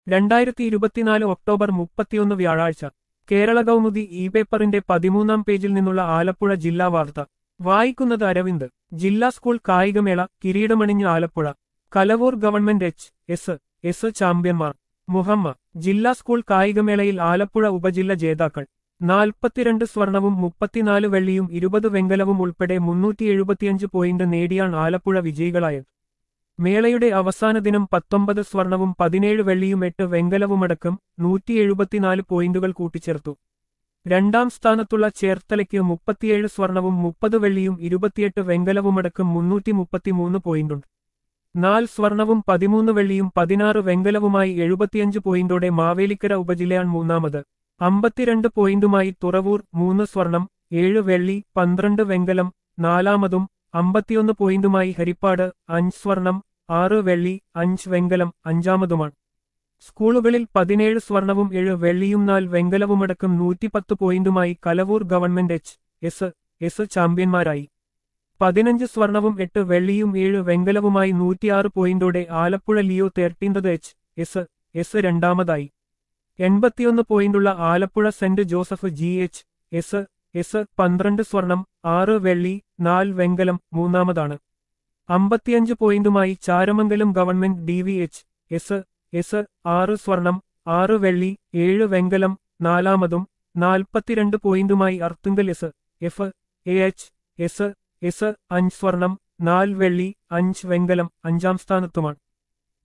രണ്ടായിരത്തി ഇരുപത്തിനാല് ഒക്ടോബർ മുപ്പത്തിയൊന്ന് വ്യാഴാഴ്ച കേരള കൗമുദി ഇ പേപ്പറിന്റെ പതിമൂന്നാം പേജിൽ നിന്നുള്ള ആലപ്പുഴ ജില്ലാ വാർത്ത വായിക്കുന്നത് അരവിന്ദ് ജില്ലാ സ്കൂൾ കായികമേള കിരീടമണിഞ്ഞ് Alappuzha Kalavoor government H S S ചാമ്പ്യന്മാർ മുഹമ്മ ജില്ലാ സ്കൂൾ കായികമേളയിൽ ആലപ്പുഴ ഉപജില്ല ജേതാക്കൾ നാൽപ്പത്തിരണ്ട് സ്വർണവും മുപ്പത്തിനാല് വെള്ളിയും ഇരുപത് വെങ്കലവും ഉൾപ്പെടെ മുന്നൂറ്റി എഴുപത്തിയഞ്ച് പോയിന്റ് നേടിയാണ് ആലപ്പുഴ വിജയികളായത് മേളയുടെ അവസാന ദിനം പത്തൊമ്പത് സ്വർണവും പതിനേഴ് വെള്ളിയും എട്ട് വെങ്കലവുമടക്കം നൂറ്റി എഴുപത്തിനാല് പോയിന്റുകൾ കൂട്ടിച്ചേർത്തു രണ്ടാം സ്ഥാനത്തുള്ള ചേർത്തലയ്ക്ക് മുപ്പത്തിയേഴ് സ്വർണവും മുപ്പത് വെള്ളിയും ഇരുപത്തിയെട്ട് വെങ്കലവുമടക്കം മുന്നൂറ്റി മുപ്പത്തിമൂന്ന് പോയിന്റുണ്ട് നാല് സ്വർണവും പതിമൂന്ന് വെള്ളിയും പതിനാറ് വെങ്കലവുമായി എഴുപത്തിയഞ്ച് പോയിന്റോടെ മാവേലിക്കര ഉപജില്ലയാണ് മൂന്നാമത് അമ്പത്തിരണ്ട് പോയിന്റുമായി തുറവൂർ മൂന്ന് സ്വർണം ഏഴ് വെള്ളി പന്ത്രണ്ട് വെങ്കലം നാലാമതും അമ്പത്തിയൊന്ന് പോയിന്റുമായി ഹരിപ്പാട് അഞ്ച് സ്വർണം ആറ് വെള്ളി അഞ്ച് വെങ്കലം അഞ്ചാമതുമാണ് സ്കൂളുകളിൽ പതിനേഴ് സ്വർണവും ഏഴ് വെള്ളിയും നാല് വെങ്കലവുമടക്കം നൂറ്റിപ്പത്ത് പോയിന്റുമായി Kalavoor government H S S ചാമ്പ്യന്മാരായി പതിനഞ്ച് സ്വർണവും എട്ട് വെള്ളിയും ഏഴ് വെങ്കലവുമായി നൂറ്റിയാറ് പോയിന്റോടെ Alappuzha Leo thirteenth H S S രണ്ടാമതായി എൺപത്തിയൊന്ന് പോയിന്റുള്ള Alappuzha saint Joseph G H S S പന്ത്രണ്ട് സ്വർണം ആറ് വെള്ളി നാല് വെങ്കലം മൂന്നാമതാണ് അമ്പത്തിയഞ്ച് പോയിന്റുമായി Charamangalam government D V H S S ആറ് സ്വർണം ആറ് വെള്ളി ഏഴ് വെങ്കലം നാലാമതും നാൽപ്പത്തിരണ്ട് പോയിന്റുമായി Arthunkal S F A H S S അഞ്ച് സ്വർണം നാല് വെള്ളി അഞ്ച് വെങ്കലം അഞ്ചാം സ്ഥാനത്തുമാണ്